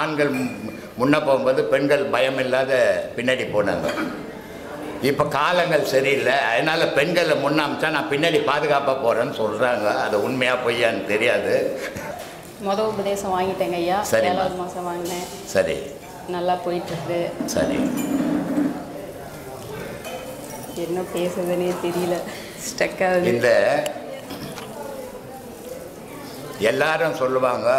ஆண்கள் மு- முன்ன போகும்போது பெண்கள் பயம் இல்லாத பின்னாடி போனாங்க இப்போ காலங்கள் சரியில்லை அதனால் பெண்களை முன்ன அமிச்சா நான் பின்னாடி பாதுகாப்பாக போகிறேன்னு சொல்கிறாங்க அது உண்மையாக பொய்யான்னு தெரியாது முத உபதேசம் வாங்கிட்டேங்க ஐயா சரிம்மா. ஏழாவது மாதம் வாங்கினேன் சரி நல்லா போயிட்டுருக்கு சரி என்ன பேசுறதுனே தெரியல ஸ்டக் ஆகுது இந்த எல்லாரும் சொல்லுவாங்க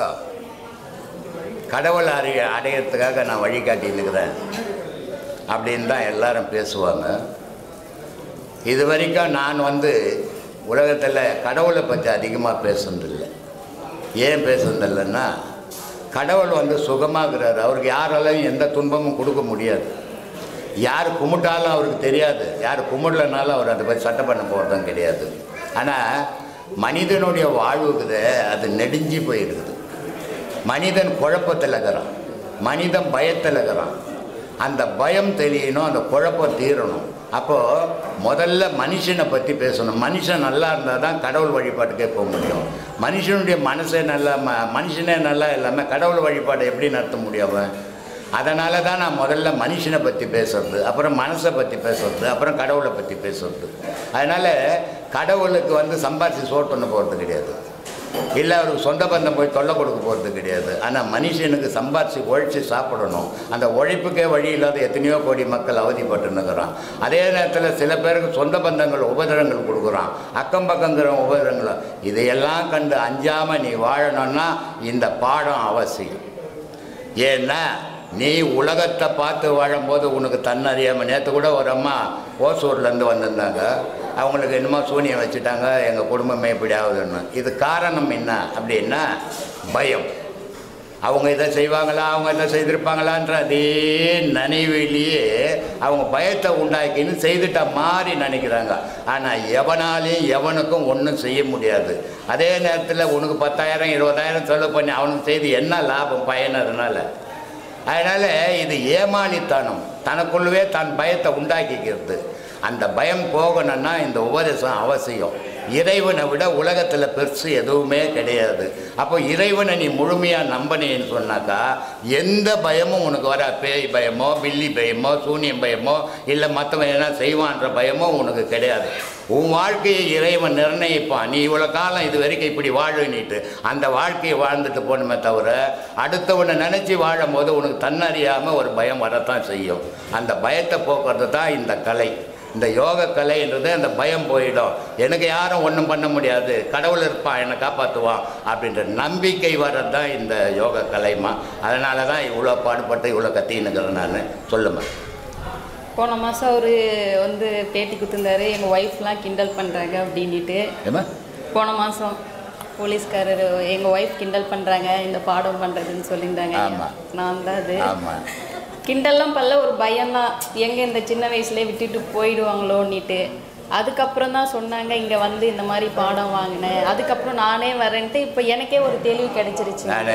கடவுள் அறிய அடையிறதுக்காக நான் வழிகாட்டின்னுக்கிறேன் அப்படின்னு தான் எல்லாரும் பேசுவாங்க இது வரைக்கும் நான் வந்து உலகத்தில் கடவுளை பற்றி அதிகமாக பேசுனதில்லை ஏன் பேசுனதில்லைன்னா கடவுள் வந்து சுகமாகிறார் அவருக்கு யாராலையும் எந்த துன்பமும் கொடுக்க முடியாது யார் கும்பிட்டாலும் அவருக்கு தெரியாது யார் கும்பிடலனாலும் அவர் அதை பற்றி சட்டை பண்ண போகிறதும் கிடையாது ஆனால் மனிதனுடைய வாழ்வுக்குது அது நெடுஞ்சி போயிருக்குது மனிதன் குழப்பத்தில் இருக்கிறான் மனிதன் பயத்தில் இருக்கிறான் அந்த பயம் தெரியணும் அந்த குழப்பம் தீரணும் அப்போது முதல்ல மனுஷனை பற்றி பேசணும் மனுஷன் நல்லா இருந்தால் தான் கடவுள் வழிபாட்டுக்கே போக முடியும் மனுஷனுடைய மனசே நல்லா ம மனுஷனே நல்லா இல்லாமல் கடவுள் வழிபாட்டை எப்படி நடத்த முடியும் அவன் அதனால தான் நான் முதல்ல மனுஷனை பற்றி பேசுறது அப்புறம் மனசை பற்றி பேசுறது அப்புறம் கடவுளை பற்றி பேசுறது அதனால் கடவுளுக்கு வந்து சம்பாதிச்சு சோறு பண்ண போகிறது கிடையாது இல்லை அவருக்கு சொந்த பந்தம் போய் தொல்லை கொடுக்க போகிறது கிடையாது ஆனால் மனுஷனுக்கு சம்பாதிச்சு உழைச்சி சாப்பிடணும் அந்த உழைப்புக்கே வழி இல்லாத எத்தனையோ கோடி மக்கள் அவதிப்பட்டுன்னுக்குறான் அதே நேரத்தில் சில பேருக்கு சொந்த பந்தங்கள் உபதிரங்கள் கொடுக்குறான் அக்கம் பக்கங்கிற உபதிரங்கள் இதையெல்லாம் கண்டு அஞ்சாமல் நீ வாழணும்னா இந்த பாடம் அவசியம் ஏன்னா நீ உலகத்தை பார்த்து வாழும்போது உனக்கு தன்னறியாமல் நேற்று கூட ஒரு அம்மா ஓசூர்லேருந்து வந்திருந்தாங்க அவங்களுக்கு என்னமோ சூனியம் வச்சுட்டாங்க எங்கள் குடும்பமே இப்படி ஆகுதுன்னு இது காரணம் என்ன அப்படின்னா பயம் அவங்க இதை செய்வாங்களா அவங்க இதை செய்திருப்பாங்களான்ற அதே நினைவிலேயே அவங்க பயத்தை உண்டாக்கின்னு செய்துட்ட மாதிரி நினைக்கிறாங்க ஆனால் எவனாலையும் எவனுக்கும் ஒன்றும் செய்ய முடியாது அதே நேரத்தில் உனக்கு பத்தாயிரம் இருபதாயிரம் செலவு பண்ணி அவனுக்கு செய்து என்ன லாபம் பயன் அதனால் அதனால் இது ஏமாளித்தனம் தனக்குள்ளவே தன் பயத்தை உண்டாக்கிக்கிறது அந்த பயம் போகணும்னா இந்த உபதேசம் அவசியம் இறைவனை விட உலகத்தில் பெருசு எதுவுமே கிடையாது அப்போ இறைவனை நீ முழுமையாக நம்பினேன்னு சொன்னாக்கா எந்த பயமும் உனக்கு வர பேய் பயமோ பில்லி பயமோ சூனியம் பயமோ இல்லை மற்றவன் என்ன செய்வான்ற பயமோ உனக்கு கிடையாது உன் வாழ்க்கையை இறைவன் நிர்ணயிப்பான் நீ இவ்வளோ காலம் இது வரைக்கும் இப்படி வாழுனிட்டு அந்த வாழ்க்கையை வாழ்ந்துட்டு போகணுமே தவிர அடுத்தவனை நினச்சி வாழும்போது உனக்கு தன்னறியாமல் ஒரு பயம் வரத்தான் செய்யும் அந்த பயத்தை போக்குறது தான் இந்த கலை இந்த யோக கலைன்றது அந்த பயம் போயிடும் எனக்கு யாரும் ஒன்றும் பண்ண முடியாது கடவுள் இருப்பான் என்னை காப்பாற்றுவான் அப்படின்ற நம்பிக்கை வர்றது தான் இந்த யோக கலைமா அதனால தான் இவ்வளோ பாடுபட்டு இவ்வளோ கத்தின்னுக்கிறேன் நான் சொல்லுமா போன மாதம் அவர் வந்து பேட்டி கொடுத்துருந்தாரு எங்கள் ஒய்ஃப்லாம் கிண்டல் பண்ணுறாங்க அப்படின்ட்டு ஏமா போன மாதம் போலீஸ்காரர் எங்கள் ஒய்ஃப் கிண்டல் பண்ணுறாங்க இந்த பாடம் பண்ணுறதுன்னு சொல்லியிருந்தாங்க ஆமா. நான் தான் அது ஆமாம் கிண்டல்லாம் பல்ல ஒரு பயம்தான் எங்கே இந்த சின்ன வயசுலேயே விட்டுட்டு போயிடுவாங்களோன்னிட்டு அதுக்கப்புறம் தான் சொன்னாங்க இங்கே வந்து இந்த மாதிரி பாடம் வாங்கினேன் அதுக்கப்புறம் நானே வரேன்ட்டு இப்போ எனக்கே ஒரு தெளிவு கிடைச்சிருச்சு நான்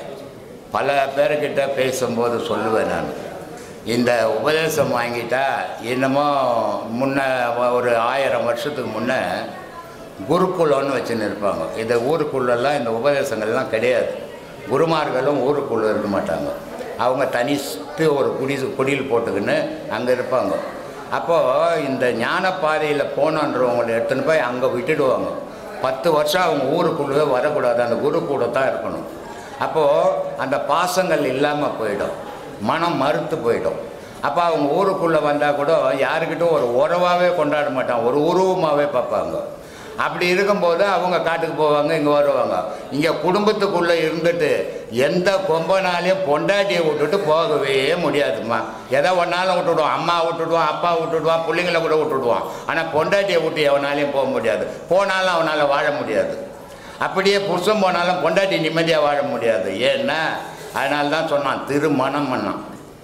பல பேர்கிட்ட பேசும்போது சொல்லுவேன் நான் இந்த உபதேசம் வாங்கிட்டா என்னமோ முன்ன ஒரு ஆயிரம் வருஷத்துக்கு முன்னே குருக்குலம்னு வச்சுன்னு இருப்பாங்க இந்த ஊருக்குள்ளெல்லாம் இந்த உபதேசங்கள்லாம் கிடையாது குருமார்களும் ஊருக்குள்ளே இருக்க மாட்டாங்க அவங்க தனித்து ஒரு குடி குடியில் போட்டுக்கின்னு அங்கே இருப்பாங்க அப்போது இந்த ஞான பாதையில் போனன்றவங்களை எடுத்துன்னு போய் அங்கே விட்டுடுவாங்க பத்து வருஷம் அவங்க ஊருக்குள்ளே வரக்கூடாது அந்த குரு கூட தான் இருக்கணும் அப்போது அந்த பாசங்கள் இல்லாமல் போயிடும் மனம் மறுத்து போயிடும் அப்போ அவங்க ஊருக்குள்ளே வந்தால் கூட யாருக்கிட்டும் ஒரு உறவாகவே கொண்டாட மாட்டாங்க ஒரு உருவமாகவே பார்ப்பாங்க அப்படி இருக்கும்போது அவங்க காட்டுக்கு போவாங்க இங்கே வருவாங்க இங்கே குடும்பத்துக்குள்ளே இருந்துட்டு எந்த கொம்பனாலையும் பொண்டாட்டியை விட்டுட்டு போகவே முடியாதும்மா எதை ஒன்றாலும் விட்டுடுவான் அம்மா விட்டுடுவான் அப்பா விட்டுடுவான் பிள்ளைங்கள கூட விட்டுடுவான் ஆனால் பொண்டாட்டியை விட்டு எவனாலையும் போக முடியாது போனாலும் அவனால் வாழ முடியாது அப்படியே புருஷன் போனாலும் பொண்டாட்டி நிம்மதியாக வாழ முடியாது ஏன்னா அதனால தான் சொன்னான் திருமணம் பண்ணான்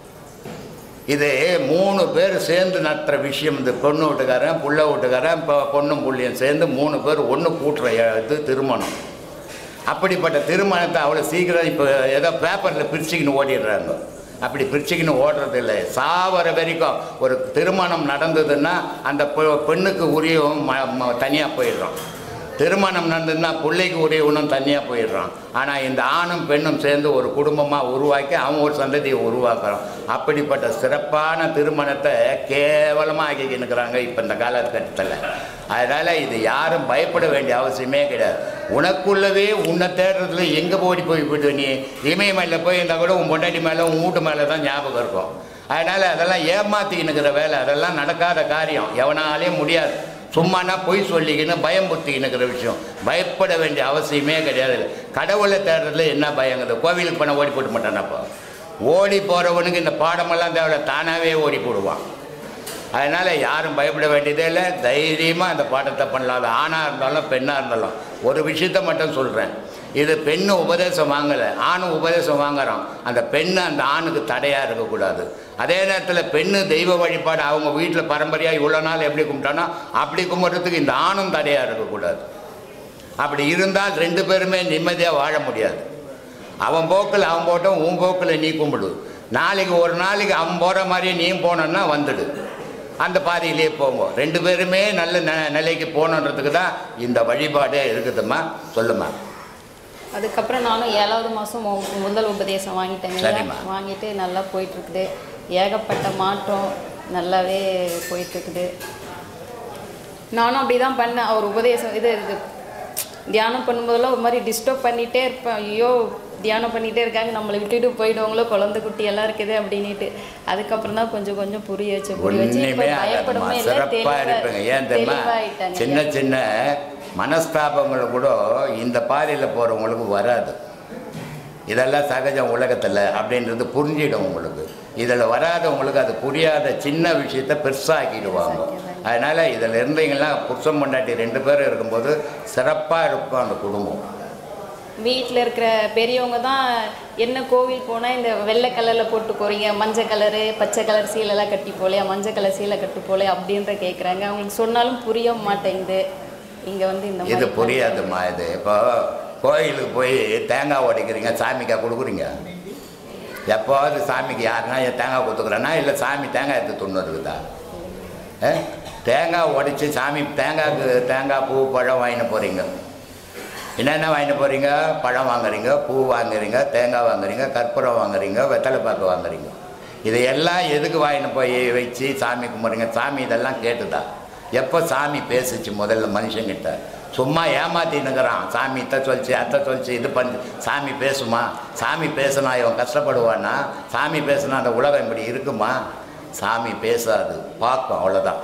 இது மூணு பேர் சேர்ந்து நடத்துகிற விஷயம் இந்த பொண்ணு வீட்டுக்காரன் புள்ள வீட்டுக்காரன் இப்போ பொண்ணும் புள்ளியும் சேர்ந்து மூணு பேர் ஒன்று கூட்டுற இது திருமணம் அப்படிப்பட்ட திருமணத்தை அவ்வளோ சீக்கிரம் இப்போ ஏதோ பேப்பரில் பிரிச்சுக்கின்னு ஓடிடுறாங்க அப்படி பிரிச்சுக்கின்னு ஓடுறது இல்லை சாவர வரைக்கும் ஒரு திருமணம் நடந்ததுன்னா அந்த பெ- பெண்ணுக்கு உரியும் தனியாக போயிடுறோம் திருமணம் நடந்ததுன்னா பிள்ளைக்கு உரியவனும் தனியாக போயிடுறான் ஆனால் இந்த ஆணும் பெண்ணும் சேர்ந்து ஒரு குடும்பமாக உருவாக்கி அவன் ஒரு சந்ததியை உருவாக்குறான் அப்படிப்பட்ட சிறப்பான திருமணத்தை கேவலமாக ஆக்கி நிற்கிறாங்க இப்போ இந்த காலகட்டத்தில் அதனால் இது யாரும் பயப்பட வேண்டிய அவசியமே கிடையாது உனக்குள்ளவே உன்னை தேடுறதுல எங்கே ஓடி போய் போயிட்டு நீ இமயமலையில் போய் இருந்தால் கூட உன் பொண்டாட்டி மேலே உன் வீட்டு மேலே தான் ஞாபகம் இருக்கும் அதனால் அதெல்லாம் ஏமாத்திக்கினுக்கிற வேலை அதெல்லாம் நடக்காத காரியம் எவனாலையும் முடியாது சும்மானா பொய் சொல்லிக்கின்னு பயம் புத்திக்கினுக்கிற விஷயம் பயப்பட வேண்டிய அவசியமே கிடையாது கடவுளை தேடுறதுல என்ன பயங்குது கோவிலுக்கு போனால் ஓடி போட்டு மாட்டானப்போ ஓடி போகிறவனுக்கு இந்த பாடமெல்லாம் தேவையில்ல தானாகவே ஓடி போடுவான் அதனால் யாரும் பயப்பட வேண்டியதே இல்லை தைரியமாக அந்த பாடத்தை பண்ணலாம் அது ஆணாக இருந்தாலும் பெண்ணாக இருந்தாலும் ஒரு விஷயத்த மட்டும் சொல்கிறேன் இது பெண்ணு உபதேசம் வாங்கலை ஆணும் உபதேசம் வாங்குறான் அந்த பெண்ணு அந்த ஆணுக்கு தடையாக இருக்கக்கூடாது அதே நேரத்தில் பெண்ணு தெய்வ வழிபாடு அவங்க வீட்டில் பரம்பரையாக இவ்வளோ நாள் எப்படி கும்பிட்டானோ அப்படி கும்பிட்றதுக்கு இந்த ஆணும் தடையாக இருக்கக்கூடாது அப்படி இருந்தால் ரெண்டு பேருமே நிம்மதியாக வாழ முடியாது அவன் போக்கில் அவன் போட்டோம் உன் போக்கில் நீ கும்பிடு நாளைக்கு ஒரு நாளைக்கு அவன் போகிற மாதிரியே நீயும் போனோன்னா வந்துடு அந்த பாதையிலே போங்க ரெண்டு பேருமே நல்ல ந நிலைக்கு போகணுன்றதுக்கு தான் இந்த வழிபாடே இருக்குதும்மா சொல்லுமா அதுக்கப்புறம் நானும் ஏழாவது மாதம் முதல் உபதேசம் வாங்கிட்டேங்க சரிம்மா. வாங்கிட்டு நல்லா போயிட்டுருக்குது ஏகப்பட்ட மாற்றம் நல்லாவே போயிட்டுருக்குது நானும் அப்படி தான் பண்ணேன் அவர் உபதேசம் இது இது தியானம் பண்ணும்போதெல்லாம் ஒரு மாதிரி டிஸ்டர்ப் பண்ணிகிட்டே இருப்பேன் ஐயோ தியானம் பண்ணிகிட்டே இருக்காங்க நம்மளை விட்டுட்டு போயிடுவாங்களோ குழந்தை குட்டி எல்லாம் இருக்குது அப்படின்ட்டு அதுக்கப்புறம் தான் கொஞ்சம் கொஞ்சம் புரிய வச்சு புரிய வச்சு இப்போ ஒன்றுமே ஆகாதும்மா பயப்படவே இல்லை சிறப்பாக இருப்பேங்க ஏன் தெரியுமா தெளிவாயிட்டாங்க சின்ன சின்ன மனஸ்தாபங்கள் கூட இந்த பாதையில் போகிறவங்களுக்கு வராது இதெல்லாம் சகஜம் உலகத்தில் அப்படின்றது புரிஞ்சிடும் உங்களுக்கு இதில் வராதவங்களுக்கு அது புரியாத சின்ன விஷயத்தை பெருசாக்கிடுவாங்க அதனால் இதில் இருந்தீங்கன்னா புருஷன் பொண்டாட்டி ரெண்டு பேரும் இருக்கும்போது சிறப்பாக இருக்கும் அந்த குடும்பம் வீட்டில் இருக்கிற பெரியவங்க தான் என்ன கோவில் போனால் இந்த வெள்ளை கலரில் போட்டு போகிறீங்க மஞ்சள் கலரு பச்சை கலர் சீலைலாம் கட்டி போலையா மஞ்சள் கலர் சீலை கட்டு போலே அப்படின்ற கேட்குறாங்க அவங்களுக்கு சொன்னாலும் புரிய மாட்டேங்குது இங்கே வந்து இந்த இது மாதிரி புரியாதும்மா இது இப்போ கோயிலுக்கு போய் தேங்காய் உடைக்கிறீங்க சாமிக்கா கொடுக்குறீங்க எப்போவாது சாமிக்கு யாருன்னா என் தேங்காய் கொடுத்துக்குறேன்னா இல்லை சாமி தேங்காய் எடுத்து துண்ணு இருக்குதா ஆ? தேங்காய் உடைச்சி சாமி தேங்காய்க்கு தேங்காய் பூ பழம் வாங்கிட்டு போகிறீங்க என்னென்ன வாங்கிட்டு போகிறீங்க பழம் வாங்குறீங்க பூ வாங்குறீங்க தேங்காய் வாங்குறீங்க கற்பூரம் வாங்குறீங்க வெத்தலை பாக்கு வாங்குறீங்க இதையெல்லாம் எதுக்கு வாங்கிட்டு போய் வச்சு சாமி கும்பிட்றீங்க சாமி இதெல்லாம் கேட்டுதா எப்போ சாமி பேசுச்சு முதல்ல மனுஷங்கிட்ட சும்மா ஏமாத்தின்னுக்கிறான் சாமி இத்தை சொல்லிச்சு அத்தை சொல்லிச்சு இது பண்ணி சாமி பேசுமா சாமி பேசினா இவன் கஷ்டப்படுவானா சாமி பேசினா அந்த உலகம் இப்படி இருக்குமா சாமி பேசாது பார்க்கும் அவ்வளோதான்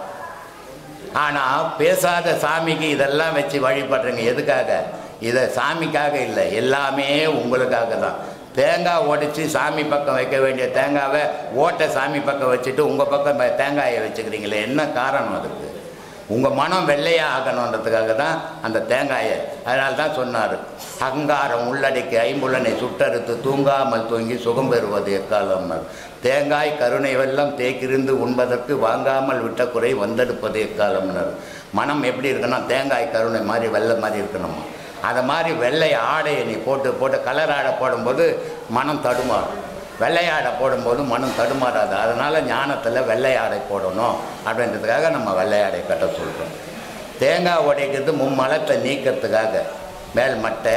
ஆனால் பேசாத சாமிக்கு இதெல்லாம் வச்சு வழிபடுறீங்க எதுக்காக இதை சாமிக்காக இல்லை எல்லாமே உங்களுக்காக தான் தேங்காய் உடைச்சி சாமி பக்கம் வைக்க வேண்டிய தேங்காவை ஓட்டை சாமி பக்கம் வச்சுட்டு உங்கள் பக்கம் ப- தேங்காயை வச்சுக்கிறீங்களே என்ன காரணம் அதுக்கு உங்கள் மனம் வெள்ளையாக ஆகணுன்றதுக்காக தான் அந்த தேங்காயை அதனால தான் சொன்னார் அகங்காரம் உள்ளடக்கி ஐம்புலனை சுட்டறுத்து தூங்காமல் தூங்கி சுகம் பெறுவது எக்காலம் தேங்காய் கருணை வெள்ளம் தேக்கிருந்து உண்பதற்கு வாங்காமல் விட்ட குறை வந்தெடுப்பது எக்காலம்னர் மனம் எப்படி இருக்குன்னா தேங்காய் கருணை மாதிரி வெள்ளை மாதிரி இருக்கணுமா அதை மாதிரி வெள்ளை ஆடையை நீ போட்டு போட்டு கலர் ஆடை போடும்போது மனம் தடுமாறும் வெள்ளை ஆடை போடும்போது மனம் தடுமாறாது அதனால் ஞானத்தில் வெள்ளை ஆடை போடணும் அப்படின்றதுக்காக நம்ம வெள்ளை ஆடை கட்ட சொல்கிறோம் தேங்காய் உடைக்கிறது மும்மலத்தை நீக்கிறதுக்காக மேல் மட்டை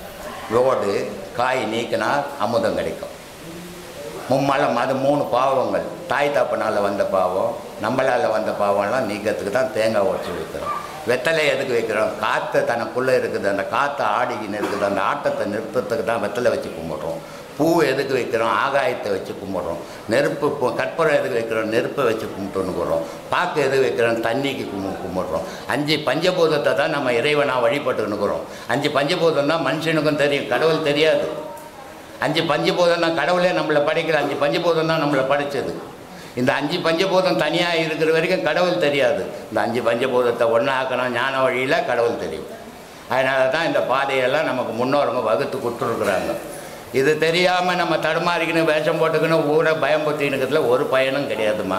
ரோடு காய் நீக்கினா அமுதம் கிடைக்கும் மும்மலம் அது மூணு பாவங்கள் தாய் தாப்பனால் வந்த பாவம் நம்மளால் வந்த பாவம்லாம் நீக்கிறதுக்கு தான் தேங்காய் உடச்சி வைக்கிறோம் வெத்தலை எதுக்கு வைக்கிறோம் காற்று தனக்குள்ளே இருக்குது அந்த காற்றை ஆடிக்கின்னு இருக்குது அந்த ஆட்டத்தை நிறுத்தத்துக்கு தான் வெத்தலை வச்சு கும்பிட்றோம் பூ எதுக்கு வைக்கிறோம் ஆகாயத்தை வச்சு கும்பிட்றோம் நெருப்பு பூ கற்பூரம் எதுக்கு வைக்கிறோம் நெருப்பை வச்சு கும்பிட்டுன்னுக்குறோம் பாக்கு எதுக்கு வைக்கிறோம் தண்ணிக்கு கும்பி கும்பிட்றோம் அஞ்சு பஞ்சபூதத்தை தான் நம்ம இறைவனாக வழிபட்டுன்னுக்குறோம் அஞ்சு பஞ்சபூதம் தான் மனுஷனுக்கும் தெரியும் கடவுள் தெரியாது அஞ்சு பஞ்சபூதம் தான் கடவுளே நம்மளை படைக்கிற அஞ்சு பஞ்சபூதம் தான் நம்மளை படைச்சது இந்த அஞ்சு பஞ்சபூதம் தனியாக இருக்கிற வரைக்கும் கடவுள் தெரியாது இந்த அஞ்சு பஞ்சபூதத்தை ஒன்றாக்கணும் ஞான வழியில் கடவுள் தெரியும் அதனால தான் இந்த பாதையெல்லாம் நமக்கு முன்னோருங்க வகுத்து கொடுத்துருக்குறாங்க இது தெரியாமல் நம்ம தடுமாறிக்கணும் வேஷம் போட்டுக்கணும் ஊரை பயம்படுத்தினுக்கிறதுல ஒரு பயனும் கிடையாதுமா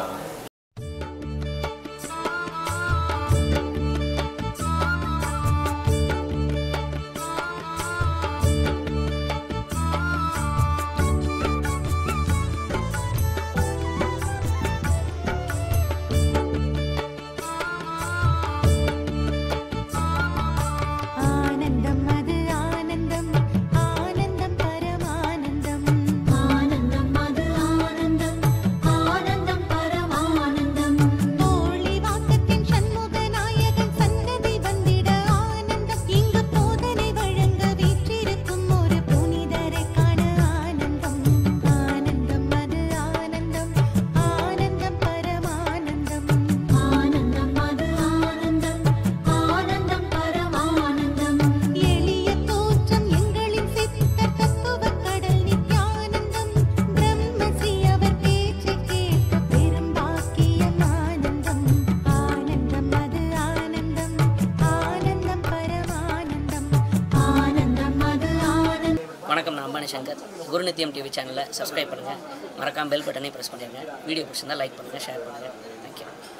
சங்கர் குருநித்தியம் டிவி சேனலை சப்ஸ்கிரைப் பண்ணுங்கள் மறக்காம பெல் பட்டனையும் ப்ரெஸ் பண்ணிடுங்க வீடியோ பிடிச்சிருந்தா லைக் பண்ணுங்கள் ஷேர் பண்ணுங்கள் தேங்க்யூ